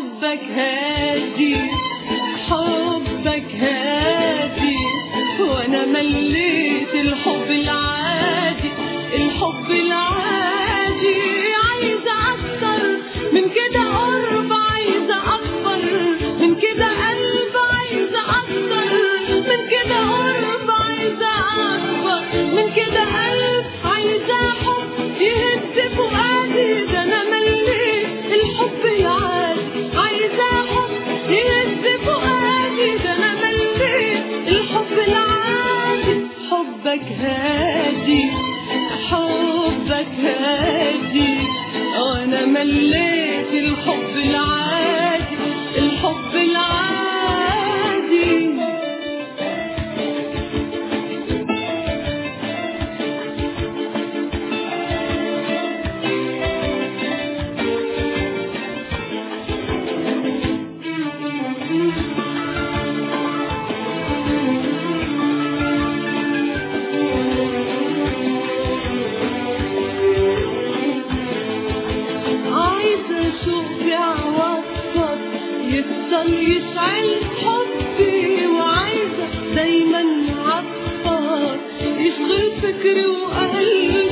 حبك هادي حبك هادي وانا مليت الحب العادي الحب العادي عايزة اكتر من كده قرب عايزة اكبر من كده قلب عايزة اكتر من كده قرب عايزة اكبر من كده قلب عايزة حب يهد فؤادي ده انا مليت الحب العادي عايزة حب يهد فؤادي ده انا مليت الحب العادي حبك هادي حبك هادي وانا مليت الحب العادي الحب العادي عايزة اشوف يعوضك يفضل يشعل حبي وعايزة دايما عطفك يشغل فكري وقلبي